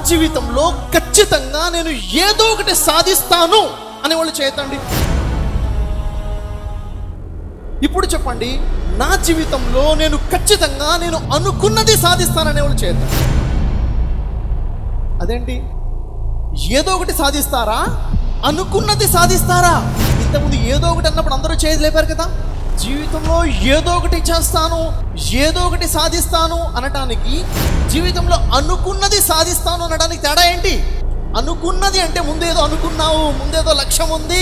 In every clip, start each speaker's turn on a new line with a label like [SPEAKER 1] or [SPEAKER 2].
[SPEAKER 1] జీవితంలో ఖచ్చితంగా నేను ఏదో ఒకటి సాధిస్తాను అని వాళ్ళు చేయతండి ఇప్పుడు చెప్పండి నా జీవితంలో నేను ఖచ్చితంగా నేను అనుకున్నది సాధిస్తాననే వాళ్ళు చేద్దాం అదేంటి ఏదో ఒకటి సాధిస్తారా అనుకున్నది సాధిస్తారా ఇంతకుముందు ఏదో ఒకటి అన్నప్పుడు అందరూ చేయదు లేపారు కదా జీవితంలో ఏదో ఒకటి చేస్తాను ఏదో ఒకటి సాధిస్తాను అనటానికి జీవితంలో అనుకున్నది సాధిస్తాను అనడానికి తేడా ఏంటి అనుకున్నది అంటే ముందేదో అనుకున్నావు ముందేదో లక్ష్యం ఉంది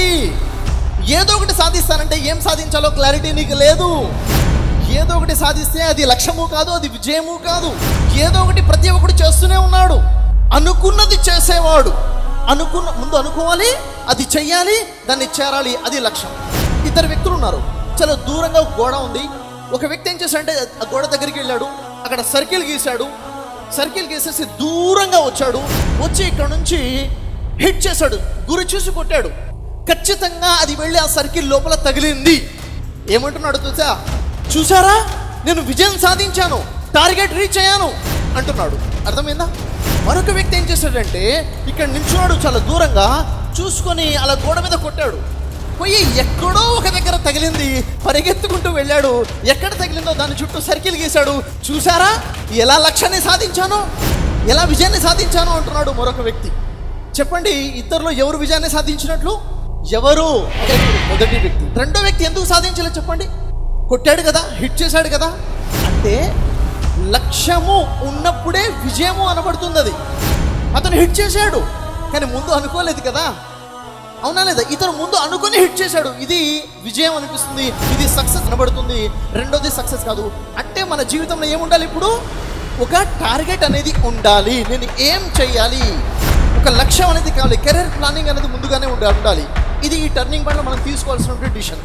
[SPEAKER 1] ఏదో ఒకటి సాధిస్తానంటే ఏం సాధించాలో క్లారిటీ నీకు లేదు ఏదో ఒకటి సాధిస్తే అది లక్ష్యము కాదు అది విజయము కాదు ఏదో ఒకటి ప్రతి ఒక్కటి చేస్తూనే ఉన్నాడు అనుకున్నది చేసేవాడు అనుకున్న ముందు అనుకోవాలి అది చెయ్యాలి దాన్ని చేరాలి అది లక్ష్యం ఇద్దరు వ్యక్తులు ఉన్నారు చాలా దూరంగా ఒక గోడ ఉంది ఒక వ్యక్తి ఏం చేశాడంటే ఆ గోడ దగ్గరికి వెళ్ళాడు అక్కడ సర్కిల్ గీశాడు సర్కిల్ గీసేసి దూరంగా వచ్చాడు వచ్చి ఇక్కడ నుంచి హిట్ చేశాడు గురి చూసి కొట్టాడు ఖచ్చితంగా అది వెళ్ళి ఆ సర్కిల్ లోపల తగిలింది ఏమంటున్నాడు చూసా చూసారా నేను విజయం సాధించాను టార్గెట్ రీచ్ అయ్యాను అంటున్నాడు అర్థమైందా మరొక వ్యక్తి ఏం చేశాడంటే ఇక్కడ నిల్చున్నాడు చాలా దూరంగా చూసుకొని అలా గోడ మీద కొట్టాడు పోయి ఎక్కడో ఒక దగ్గర తగిలింది పరిగెత్తుకుంటూ వెళ్ళాడు ఎక్కడ తగిలిందో దాని చుట్టూ సర్కిల్ గీశాడు చూసారా ఎలా లక్ష్యాన్ని సాధించాను ఎలా విజయాన్ని సాధించాను అంటున్నాడు మరొక వ్యక్తి చెప్పండి ఇద్దరిలో ఎవరు విజయాన్ని సాధించినట్లు ఎవరు మొదటి వ్యక్తి రెండో వ్యక్తి ఎందుకు సాధించలేదు చెప్పండి కొట్టాడు కదా హిట్ చేశాడు కదా అంటే లక్ష్యము ఉన్నప్పుడే విజయము అనబడుతుంది అది అతను హిట్ చేశాడు కానీ ముందు అనుకోలేదు కదా అవునా లేదా ఇతను ముందు అనుకుని హిట్ చేశాడు ఇది విజయం అనిపిస్తుంది ఇది సక్సెస్ అనబడుతుంది రెండోది సక్సెస్ కాదు అంటే మన జీవితంలో ఏముండాలి ఇప్పుడు ఒక టార్గెట్ అనేది ఉండాలి నేను ఏం చెయ్యాలి ఒక లక్ష్యం అనేది కావాలి కెరీర్ ప్లానింగ్ అనేది ముందుగానే ఉండా- ఉండాలి ఇది ఈ టర్నింగ్ పాయింట్లో మనం తీసుకోవాల్సిన డిసిషన్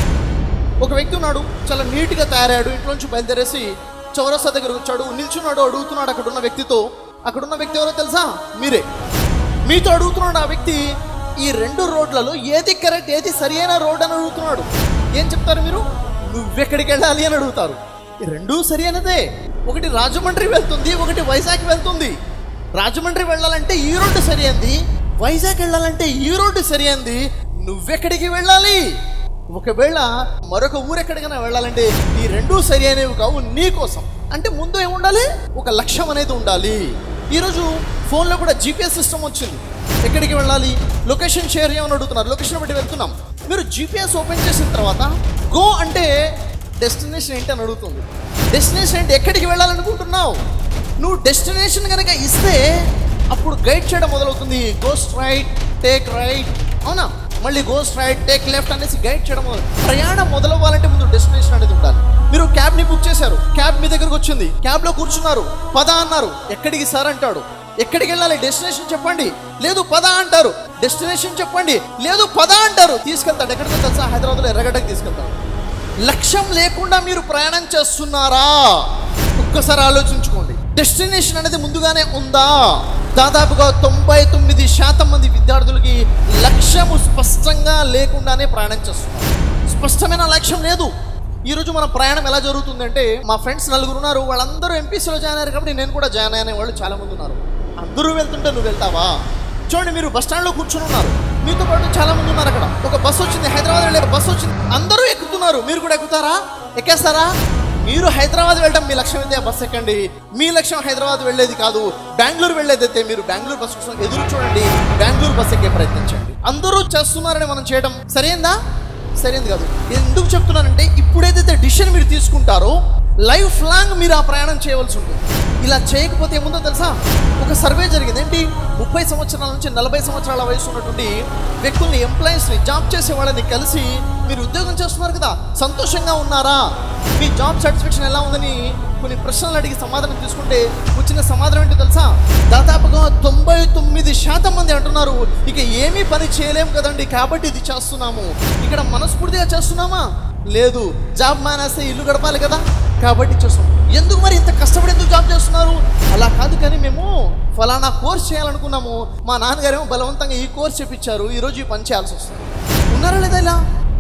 [SPEAKER 1] ఒక వ్యక్తి ఉన్నాడు చాలా నీట్గా తయారయ్యాడు ఇంట్లోంచి బయలుదేరేసి చౌరస్తా దగ్గరకు వచ్చాడు నిల్చున్నాడు అడుగుతున్నాడు అక్కడ ఉన్న వ్యక్తితో అక్కడ ఉన్న వ్యక్తి ఎవరో తెలుసా మీరే మీతో అడుగుతున్నాడు ఆ వ్యక్తి ఈ రెండు రోడ్లలో ఏది కరెక్ట్ ఏది సరి అయిన రోడ్ అని అడుగుతున్నాడు ఏం చెప్తారు మీరు నువ్వెక్కడికి వెళ్ళాలి అని అడుగుతారు ఈ రెండూ సరి అయినదే ఒకటి రాజమండ్రి వెళ్తుంది ఒకటి వైజాగ్ వెళ్తుంది రాజమండ్రి వెళ్ళాలంటే ఈ రోడ్డు సరి అయింది వైజాగ్ వెళ్ళాలంటే ఈ రోడ్డు సరి అయింది నువ్వెక్కడికి వెళ్ళాలి ఒకవేళ మరొక ఊరు ఎక్కడికైనా వెళ్ళాలంటే ఈ రెండూ సరి అనేవి కావు నీ కోసం అంటే ముందు ఏముండాలి ఒక లక్ష్యం అనేది ఉండాలి ఈరోజు ఫోన్లో కూడా జీపీఎస్ సిస్టమ్ వచ్చింది ఎక్కడికి వెళ్ళాలి లొకేషన్ షేర్ చేయమని అడుగుతున్నారు లొకేషన్ బట్టి వెళ్తున్నాం మీరు జీపీఎస్ ఓపెన్ చేసిన తర్వాత గో అంటే డెస్టినేషన్ ఏంటి అని అడుగుతుంది డెస్టినేషన్ ఏంటి ఎక్కడికి వెళ్ళాలనుకుంటున్నావు నువ్వు డెస్టినేషన్ కనుక ఇస్తే అప్పుడు గైడ్ చేయడం మొదలవుతుంది గో స్ట్రైట్ టేక్ రైట్ అవునా మళ్ళీ గో స్ట్రైట్ టేక్ లెఫ్ట్ అనేసి గైడ్ చేయడం మొదలు ప్రయాణం మొదలవ్వాలంటే ముందు డెస్టినేషన్ అనేది ఉండాలి మీరు క్యాబ్ని బుక్ చేశారు క్యాబ్ మీ దగ్గరకు వచ్చింది క్యాబ్లో కూర్చున్నారు పద అన్నారు ఎక్కడికి సార్ అంటాడు ఎక్కడికి వెళ్ళాలి డెస్టినేషన్ చెప్పండి లేదు పద అంటారు డెస్టినేషన్ చెప్పండి లేదు పద అంటారు తీసుకెళ్తాడు ఎక్కడికి తెలుసా హైదరాబాద్లో ఎర్రగడ్డకి తీసుకెళ్తాడు లక్ష్యం లేకుండా మీరు ప్రయాణం చేస్తున్నారా ఒక్కసారి ఆలోచించుకోండి డెస్టినేషన్ అనేది ముందుగానే ఉందా దాదాపుగా తొంభై తొమ్మిది శాతం మంది విద్యార్థులకి లక్ష్యము స్పష్టంగా లేకుండానే ప్రయాణం చేస్తున్నారు స్పష్టమైన లక్ష్యం లేదు ఈరోజు మన ప్రయాణం ఎలా జరుగుతుందంటే మా ఫ్రెండ్స్ నలుగురు ఉన్నారు వాళ్ళందరూ ఎంపీసీలో జాయిన్ అయ్యారు కాబట్టి నేను కూడా జాయిన్ అయ్యే వాళ్ళు చాలా మంది ఉన్నారు అందరూ వెళ్తుంటే నువ్వు వెళ్తావా చూడండి మీరు బస్ స్టాండ్లో కూర్చొని ఉన్నారు మీతో పాటు చాలా మంది ఉన్నారు అక్కడ ఒక బస్సు వచ్చింది హైదరాబాద్ వెళ్ళే బస్సు వచ్చింది అందరూ ఎక్కుతున్నారు మీరు కూడా ఎక్కుతారా ఎక్కేస్తారా మీరు హైదరాబాద్ వెళ్ళడం మీ లక్ష్యం అయితే ఆ బస్సు ఎక్కండి మీ లక్ష్యం హైదరాబాద్ వెళ్ళేది కాదు బెంగళూరు వెళ్ళేది అయితే మీరు బెంగళూరు బస్సు కోసం ఎదురు చూడండి బెంగళూరు బస్సు ఎక్కే ప్రయత్నించండి అందరూ చేస్తున్నారని మనం చేయడం సరైందా సరైనది కాదు ఎందుకు చెప్తున్నానంటే ఇప్పుడేదైతే డిసిషన్ మీరు తీసుకుంటారో లైఫ్ లాంగ్ మీరు ఆ ప్రయాణం చేయవలసి ఉంటుంది ఇలా చేయకపోతే ఏముందో తెలుసా ఒక సర్వే జరిగింది ఏంటి ముప్పై సంవత్సరాల నుంచి నలభై సంవత్సరాల వయసు ఉన్నటువంటి వ్యక్తుల్ని ఎంప్లాయీస్ని జాబ్ చేసే వాళ్ళని కలిసి మీరు ఉద్యోగం చేస్తున్నారు కదా సంతోషంగా ఉన్నారా మీ జాబ్ సాటిస్ఫాక్షన్ ఎలా ఉందని కొన్ని ప్రశ్నలు అడిగి సమాధానం తీసుకుంటే వచ్చిన సమాధానం ఏంటో తెలుసా దాదాపుగా తొంభై తొమ్మిది శాతం మంది అంటున్నారు ఇక ఏమీ పని చేయలేము కదండి కాబట్టి ఇది చేస్తున్నాము ఇక్కడ మనస్ఫూర్తిగా చేస్తున్నామా లేదు జాబ్ మానేస్తే ఇల్లు గడపాలి కదా కాబట్టి చేస్తున్నాం ఎందుకు మరి ఇంత కష్టపడి ఎందుకు జాబ్ చేస్తున్నారు అలా కాదు కానీ మేము ఫలానా కోర్స్ చేయాలనుకున్నాము మా నాన్నగారేమో బలవంతంగా ఈ కోర్స్ చెప్పించారు ఈరోజు ఈ పని చేయాల్సి వస్తుంది ఉన్నారా లేదా ఇలా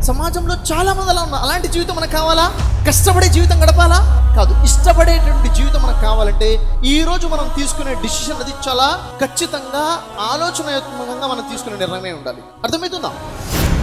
[SPEAKER 1] సమాజంలో చాలా మంది అలా ఉన్నారు అలాంటి జీవితం మనకు కావాలా కష్టపడే జీవితం గడపాలా కాదు ఇష్టపడేటువంటి జీవితం మనకు కావాలంటే ఈ రోజు మనం తీసుకునే డిసిషన్ అది చాలా ఖచ్చితంగా ఆలోచనాత్మకంగా మనం తీసుకునే నిర్ణయమే ఉండాలి అర్థమవుతుందా